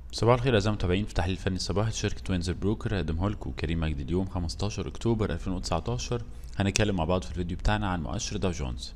صباح الخير اعزائي المتابعين في تحليل فني صباحي شركة وينزر بروكر هقدمه لكم كريم مجدي اليوم 15 اكتوبر 2019 هنتكلم مع بعض في الفيديو بتاعنا عن مؤشر داو جونز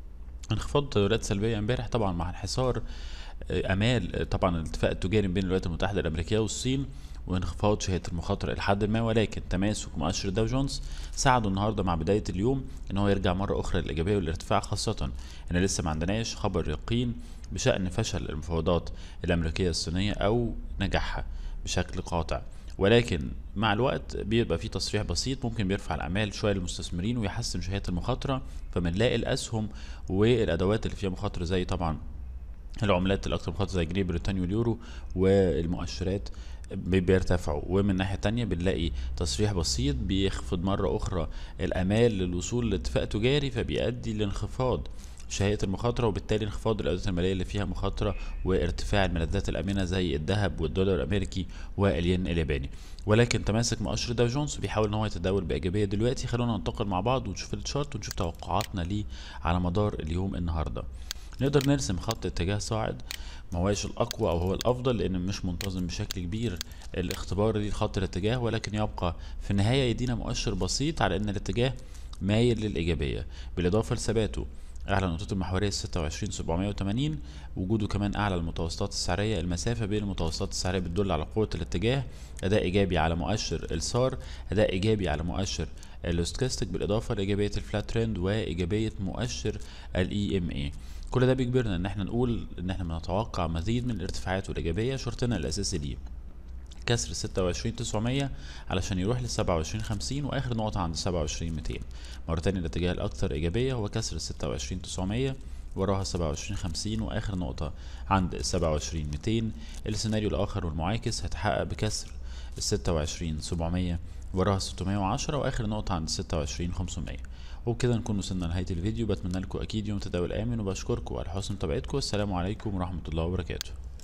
انخفاض تداولات سلبية امبارح طبعا مع انحسار آه، امال آه، طبعا الاتفاق التجاري بين الولايات المتحدة الامريكية والصين وانخفاض شهادة المخاطرة إلى حد ما ولكن تماسك مؤشر داو جونز ساعده النهارده مع بداية اليوم إن هو يرجع مرة أخرى للإيجابية والارتفاع خاصة إن لسه ما عندناش خبر يقين بشأن فشل المفاوضات الأمريكية الصينية أو نجاحها بشكل قاطع ولكن مع الوقت بيبقى في تصريح بسيط ممكن بيرفع الأعمال شوية للمستثمرين ويحسن شهية المخاطرة فبنلاقي الأسهم والأدوات اللي فيها مخاطرة زي طبعا العملات الاكثر مخاطره زي الجنيه البريطاني واليورو والمؤشرات بي- بيرتفعوا ومن ناحيه تانية بنلاقي تصريح بسيط بيخفض مره اخرى الامال للوصول لاتفاق تجاري فبيؤدي لانخفاض شهية المخاطرة وبالتالي انخفاض الأدوات المالية اللي فيها مخاطرة وارتفاع الملذات الآمنة زي الذهب والدولار الأمريكي والين الياباني ولكن تماسك مؤشر داو جونز بيحاول ان هو يتداول بإيجابية دلوقتي خلونا ننتقل مع بعض ونشوف الشارت ونشوف توقعاتنا ليه على مدار اليوم النهارده نقدر نرسم خط اتجاه صاعد ما هوش الاقوى او هو الافضل لان مش منتظم بشكل كبير الاختبار دي لخط الاتجاه ولكن يبقى في النهايه يدينا مؤشر بسيط على ان الاتجاه مايل للايجابيه بالاضافه لثباته اعلى النقطة المحورية ستة وعشرين سبعمية وتمانين وجوده كمان اعلى المتوسطات السعرية المسافة بين المتوسطات السعرية بتدل على قوة الاتجاه اداء ايجابي على مؤشر السار اداء ايجابي على مؤشر الاستوكاستيك بالاضافة لايجابية الفلات ترند وايجابية مؤشر الاي ام اي كل ده بيجبرنا ان احنا نقول ان احنا بنتوقع مزيد من الارتفاعات والايجابية شرطنا الاساسي ليه كسر ستة وعشرين تسعمية علشان يروح لسبعة وعشرين خمسين وآخر نقطة عند سبعة وعشرين ميتين مرة تانية الاتجاه الأكثر إيجابية هو كسر ستة وعشرين تسعمية وراها سبعة وعشرين خمسين وآخر نقطة عند سبعة وعشرين ميتين السيناريو الآخر والمعاكس هيتحقق بكسر الستة وعشرين سبعمية وراها ستمية وعشرة وآخر نقطة عند ستة وعشرين خمسمية وبكده نكون وصلنا لنهاية الفيديو بتمنى لكم أكيد يوم تداول آمن وبشكركم على حسن متابعتكم والسلام عليكم ورحمة الله وبركاته